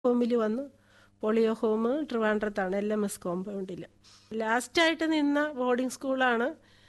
ഹോമിൽ വന്നു polio home ട്രിവാൻഡ്രത്താണ് എൽ എം എസ് കോമ്പൗണ്ടിൽ ലാസ്റ്റായിട്ട് നിന്ന ബോർഡിംഗ് സ്കൂളാണ്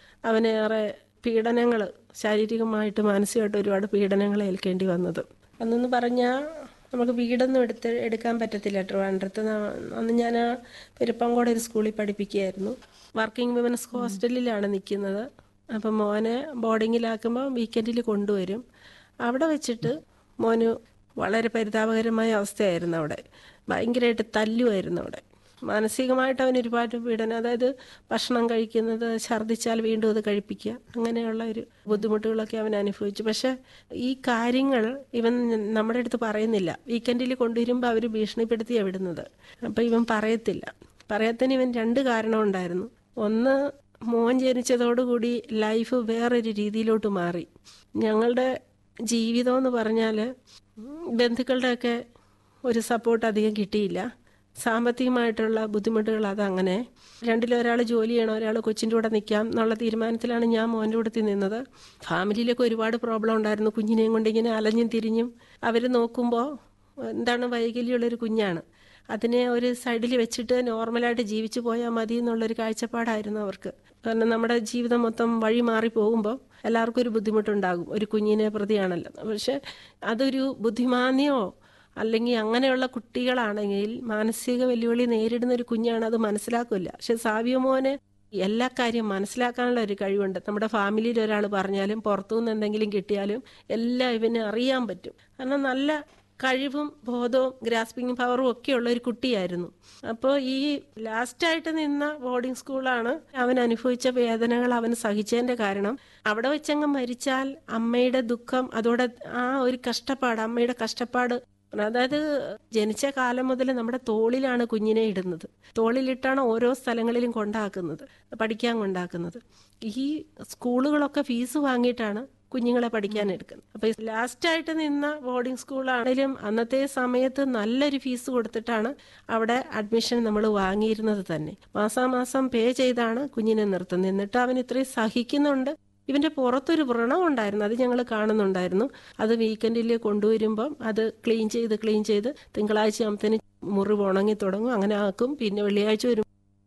അവനേറെ പീഡനങ്ങൾ ശാരീരികമായിട്ട് മാനസികമായിട്ട് ഒരുപാട് പീഡനങ്ങൾ ഏൽക്കേണ്ടി വന്നത് അന്നെന്ന് പറഞ്ഞാൽ നമുക്ക് വീടൊന്നും എടുത്ത് എടുക്കാൻ പറ്റത്തില്ല ട്രിവാൻഡ്രത്ത് ന- അന്ന് ഞാൻ ആ പെരുപ്പങ്കോട് ഒരു സ്കൂളിൽ പഠിപ്പിക്കുകയായിരുന്നു വർക്കിംഗ് വിമൻസ് ഹോസ്റ്റലിലാണ് നിൽക്കുന്നത് അപ്പം മോനെ ബോർഡിങ്ങിലാക്കുമ്പോൾ വീക്കെൻഡിൽ കൊണ്ടുവരും അവിടെ വെച്ചിട്ട് മോന് വളരെ പരിതാപകരമായ അവസ്ഥയായിരുന്നു അവിടെ ഭയങ്കരമായിട്ട് തല്ലുമായിരുന്നു അവിടെ മാനസികമായിട്ട് അവൻ ഒരുപാട് പീഡനം അതായത് ഭക്ഷണം കഴിക്കുന്നത് ഛർദ്ദിച്ചാൽ വീണ്ടും അത് കഴിപ്പിക്കുക അങ്ങനെയുള്ള ഒരു ബുദ്ധിമുട്ടുകളൊക്കെ അവൻ അനുഭവിച്ചു പക്ഷെ ഈ കാര്യങ്ങൾ ഇവൻ നമ്മുടെ അടുത്ത് പറയുന്നില്ല വീക്കെൻഡിൽ കൊണ്ടുവരുമ്പോൾ അവർ ഭീഷണിപ്പെടുത്തിയാണ് വിടുന്നത് അപ്പം ഇവൻ പറയത്തില്ല പറയാത്തതിന് ഇവൻ രണ്ട് കാരണം ഉണ്ടായിരുന്നു ഒന്ന് മോൻ ജനിച്ചതോടുകൂടി ലൈഫ് വേറൊരു രീതിയിലോട്ട് മാറി ഞങ്ങളുടെ ജീവിതം എന്ന് പറഞ്ഞാൽ ബന്ധുക്കളുടെയൊക്കെ ഒരു സപ്പോർട്ട് അധികം കിട്ടിയില്ല സാമ്പത്തികമായിട്ടുള്ള ബുദ്ധിമുട്ടുകൾ അതങ്ങനെ രണ്ടിലൊരാൾ ജോലി ചെയ്യണം ഒരാൾ കൊച്ചിൻ്റെ കൂടെ നിൽക്കാം എന്നുള്ള തീരുമാനത്തിലാണ് ഞാൻ മോൻ്റെ കൂടെ നിന്നത് ഫാമിലിയിലൊക്കെ ഒരുപാട് പ്രോബ്ലം ഉണ്ടായിരുന്നു കുഞ്ഞിനെയും കൊണ്ട് ഇങ്ങനെ അലഞ്ഞും തിരിഞ്ഞും അവർ നോക്കുമ്പോൾ എന്താണ് വൈകല്യമുള്ളൊരു കുഞ്ഞാണ് അതിനെ ഒരു സൈഡിൽ വെച്ചിട്ട് നോർമലായിട്ട് ജീവിച്ചു പോയാൽ മതി എന്നുള്ളൊരു കാഴ്ചപ്പാടായിരുന്നു അവർക്ക് കാരണം നമ്മുടെ ജീവിതം മൊത്തം വഴി മാറി പോകുമ്പോൾ എല്ലാവർക്കും ഒരു ബുദ്ധിമുട്ടുണ്ടാകും ഒരു കുഞ്ഞിനെ പ്രതിയാണല്ലോ പക്ഷെ അതൊരു ബുദ്ധിമാന്യമോ അല്ലെങ്കിൽ അങ്ങനെയുള്ള കുട്ടികളാണെങ്കിൽ മാനസിക വെല്ലുവിളി നേരിടുന്ന ഒരു കുഞ്ഞാണ് അത് മനസ്സിലാക്കില്ല പക്ഷെ സാവിയോ മോന് എല്ലാ കാര്യം മനസ്സിലാക്കാനുള്ള ഒരു കഴിവുണ്ട് നമ്മുടെ ഫാമിലിയിൽ ഒരാൾ പറഞ്ഞാലും പുറത്തുനിന്ന് എന്തെങ്കിലും കിട്ടിയാലും എല്ലാം ഇവന് അറിയാൻ പറ്റും കാരണം നല്ല കഴിവും ബോധവും ഗ്രാസ്പിംഗ് പവറും ഒക്കെ ഉള്ള ഒരു കുട്ടിയായിരുന്നു അപ്പോൾ ഈ ലാസ്റ്റായിട്ട് നിന്ന ബോർഡിംഗ് സ്കൂളാണ് അവൻ അനുഭവിച്ച വേദനകൾ അവൻ സഹിച്ചതിന്റെ കാരണം അവിടെ വെച്ചങ്ങ് മരിച്ചാൽ അമ്മയുടെ ദുഃഖം അതോടെ ആ ഒരു കഷ്ടപ്പാട് അമ്മയുടെ കഷ്ടപ്പാട് അതായത് ജനിച്ച കാലം മുതൽ നമ്മുടെ തോളിലാണ് കുഞ്ഞിനെ ഇടുന്നത് തോളിലിട്ടാണ് ഓരോ സ്ഥലങ്ങളിലും കൊണ്ടാക്കുന്നത് പഠിക്കാൻ കൊണ്ടാക്കുന്നത് ഈ സ്കൂളുകളൊക്കെ ഫീസ് വാങ്ങിയിട്ടാണ് കുഞ്ഞുങ്ങളെ പഠിക്കാൻ എടുക്കുന്നത് അപ്പൊ ലാസ്റ്റായിട്ട് നിന്ന ബോർഡിംഗ് സ്കൂളാണെങ്കിലും അന്നത്തെ സമയത്ത് നല്ലൊരു ഫീസ് കൊടുത്തിട്ടാണ് അവിടെ അഡ്മിഷൻ നമ്മൾ വാങ്ങിയിരുന്നത് തന്നെ മാസാമാസം പേ ചെയ്താണ് കുഞ്ഞിനെ നിർത്തുന്നത് എന്നിട്ട് അവൻ ഇത്രയും സഹിക്കുന്നുണ്ട് ഇവന്റെ പുറത്തൊരു വ്രണം ഉണ്ടായിരുന്നു അത് ഞങ്ങൾ കാണുന്നുണ്ടായിരുന്നു അത് വീക്കെൻഡിൽ കൊണ്ടുവരുമ്പം അത് ക്ലീൻ ചെയ്ത് ക്ലീൻ ചെയ്ത് തിങ്കളാഴ്ച ആകുമ്പത്തേന് മുറിവ് ഉണങ്ങി തുടങ്ങും അങ്ങനെ ആക്കും പിന്നെ വെള്ളിയാഴ്ച വരും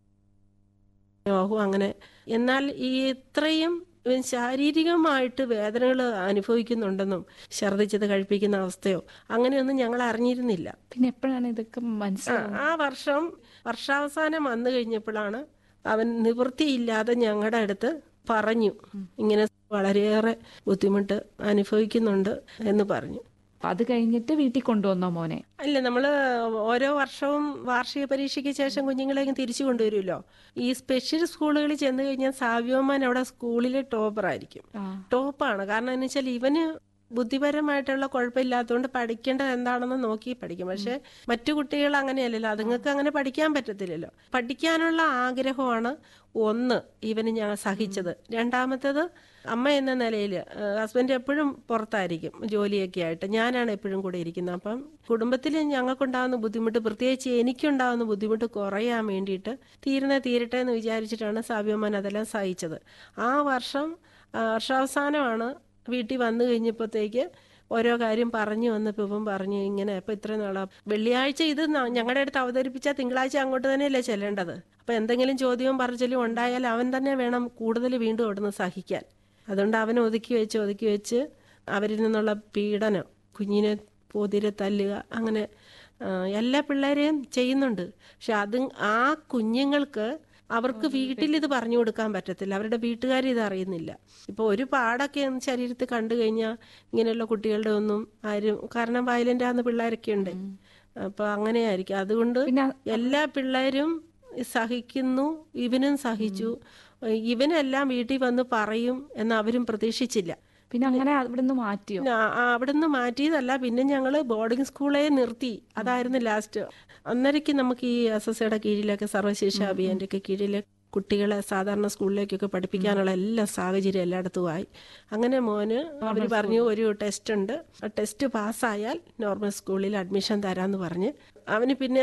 ആകും അങ്ങനെ എന്നാൽ ഈ ഇത്രയും ഇവൻ ശാരീരികമായിട്ട് വേദനകൾ അനുഭവിക്കുന്നുണ്ടെന്നും ഛർദ്ദിച്ചത് കഴിപ്പിക്കുന്ന അവസ്ഥയോ അങ്ങനെയൊന്നും ഞങ്ങൾ അറിഞ്ഞിരുന്നില്ല പിന്നെ എപ്പോഴാണ് ഇതൊക്കെ ആ, മനസ്സിലാവുന്നത് ആ വർഷം വർഷാവസാനം വന്നു കഴിഞ്ഞപ്പോഴാണ് അവൻ നിവൃത്തിയില്ലാതെ ഞങ്ങളുടെ അടുത്ത് പറഞ്ഞു ഇങ്ങനെ വളരെയേറെ ബുദ്ധിമുട്ട് അനുഭവിക്കുന്നുണ്ട് എന്ന് പറഞ്ഞു അപ്പൊ അത് കഴിഞ്ഞിട്ട് വീട്ടിൽ കൊണ്ടുവന്നോ മോനെ അല്ല നമ്മൾ ഓരോ വർഷവും വാർഷിക പരീക്ഷയ്ക്ക് ശേഷം കുഞ്ഞുങ്ങളെ ഇങ്ങ് തിരിച്ചു കൊണ്ടുവരുമല്ലോ ഈ സ്പെഷ്യൽ സ്കൂളുകളിൽ ചെന്ന് കഴിഞ്ഞാൽ സാവ്യോമാൻ അവിടെ സ്കൂളിലെ ടോപ്പർ ആയിരിക്കും ആ ടോപ്പാണ് കാരണം എന്ന് വെച്ചാൽ ഇവന് ബുദ്ധിപരമായിട്ടുള്ള കുഴപ്പമില്ലാത്തതുകൊണ്ട് പഠിക്കേണ്ടത് എന്താണെന്ന് നോക്കി പഠിക്കും പക്ഷെ മറ്റു കുട്ടികൾ അങ്ങനെയല്ലല്ലോ അതുങ്ങൾക്ക് അങ്ങനെ പഠിക്കാൻ പറ്റത്തില്ലല്ലോ പഠിക്കാനുള്ള ആഗ്രഹമാണ് ഒന്ന് ഇവന് ഞാൻ സഹിച്ചത് രണ്ടാമത്തേത് അമ്മ എന്ന നിലയിൽ ഹസ്ബൻഡ് എപ്പോഴും പുറത്തായിരിക്കും ജോലിയൊക്കെ ആയിട്ട് ഞാനാണ് എപ്പോഴും കൂടെ ഇരിക്കുന്നത് അപ്പം കുടുംബത്തിൽ ഞങ്ങൾക്കുണ്ടാകുന്ന ബുദ്ധിമുട്ട് പ്രത്യേകിച്ച് എനിക്കുണ്ടാകുന്ന ബുദ്ധിമുട്ട് കുറയാൻ വേണ്ടിയിട്ട് തീരുന്ന തീരട്ടെ എന്ന് വിചാരിച്ചിട്ടാണ് സാവ്യമാൻ അതെല്ലാം സഹിച്ചത് ആ വർഷം ആ, വർഷാവസാനമാണ് വീട്ടിൽ വന്നു കഴിഞ്ഞപ്പോഴത്തേക്ക് ഓരോ കാര്യം പറഞ്ഞു വന്നപ്പോൾ ഇപ്പം പറഞ്ഞു ഇങ്ങനെ ഇപ്പം ഇത്രയും നാളാ വെള്ളിയാഴ്ച ഇത് ന- ഞങ്ങളുടെ അടുത്ത് അവതരിപ്പിച്ചാൽ തിങ്കളാഴ്ച അങ്ങോട്ട് തന്നെയല്ലേ ചെല്ലേണ്ടത് അപ്പം എന്തെങ്കിലും ചോദ്യവും പറച്ചിലും ഉണ്ടായാൽ അവൻ തന്നെ വേണം കൂടുതൽ വീണ്ടും അവിടുന്ന് സഹിക്കാൻ അതുകൊണ്ട് അവൻ ഒതുക്കി വെച്ച് ഒതുക്കി വെച്ച് അവരിൽ നിന്നുള്ള പീഡനം കുഞ്ഞിനെ പൊതിരെ തല്ലുക അങ്ങനെ ആ, എല്ലാ പിള്ളേരെയും ചെയ്യുന്നുണ്ട് പക്ഷെ അത് ആ കുഞ്ഞുങ്ങൾക്ക് അവർക്ക് വീട്ടിൽ ഇത് പറഞ്ഞു കൊടുക്കാൻ പറ്റത്തില്ല അവരുടെ വീട്ടുകാർ ഇത് അറിയുന്നില്ല ഇപ്പോൾ ഒരു പാടൊക്കെ ഒന്ന് ശരീരത്തിൽ കണ്ടു കഴിഞ്ഞാൽ ഇങ്ങനെയുള്ള കുട്ടികളുടെ ഒന്നും ആരും കാരണം വയലന്റ് ആകുന്ന പിള്ളേരൊക്കെ ഉണ്ട് അപ്പൊ അങ്ങനെയായിരിക്കും അതുകൊണ്ട് പിന്നെ എല്ലാ പിള്ളേരും സഹിക്കുന്നു ഇവനും സഹിച്ചു ഇവനെല്ലാം വീട്ടിൽ വന്ന് പറയും എന്ന് അവരും പ്രതീക്ഷിച്ചില്ല പിന്നെ അങ്ങനെ അവിടുന്ന് മാറ്റിയോ പിന്നെ ആ- ആ അവിടുന്ന് മാറ്റിയതല്ല പിന്നെ ഞങ്ങൾ ബോർഡിംഗ് സ്കൂളെ നിർത്തി അതായിരുന്നു ലാസ്റ്റ് അന്നേരയ്ക്ക് നമുക്ക് ഈ എസ് എസ് സിയുടെ കീഴിലൊക്കെ സർവശിക്ഷ അഭിയാന്റെ ഒക്കെ കീഴിൽ കുട്ടികളെ സാധാരണ സ്കൂളിലേക്കൊക്കെ പഠിപ്പിക്കാനുള്ള എല്ലാ സാഹചര്യം എല്ലായിടത്തും ആയി അങ്ങനെ മോന് അവർ പറഞ്ഞു ഒരു ടെസ്റ്റ് ഉണ്ട് ആ ടെസ്റ്റ് പാസ്സായാൽ നോർമൽ സ്കൂളിൽ അഡ്മിഷൻ തരാമെന്ന് പറഞ്ഞ് അവന് പിന്നെ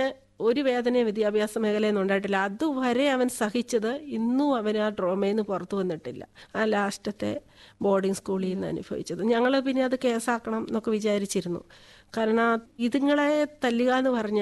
ഒരു വേദനയും വിദ്യാഭ്യാസ മേഖലയിൽ നിന്ന് ഉണ്ടായിട്ടില്ല അതുവരെ അവൻ സഹിച്ചത് ഇന്നും അവൻ ആ ട്രോമയിൽ നിന്ന് പുറത്തു വന്നിട്ടില്ല ആ ലാസ്റ്റത്തെ ബോർഡിംഗ് സ്കൂളിൽ നിന്ന് അനുഭവിച്ചത് ഞങ്ങൾ പിന്നെ അത് കേസാക്കണം എന്നൊക്കെ വിചാരിച്ചിരുന്നു കാരണം ഇതുങ്ങളെ തല്ലുക എന്ന് പറഞ്ഞാൽ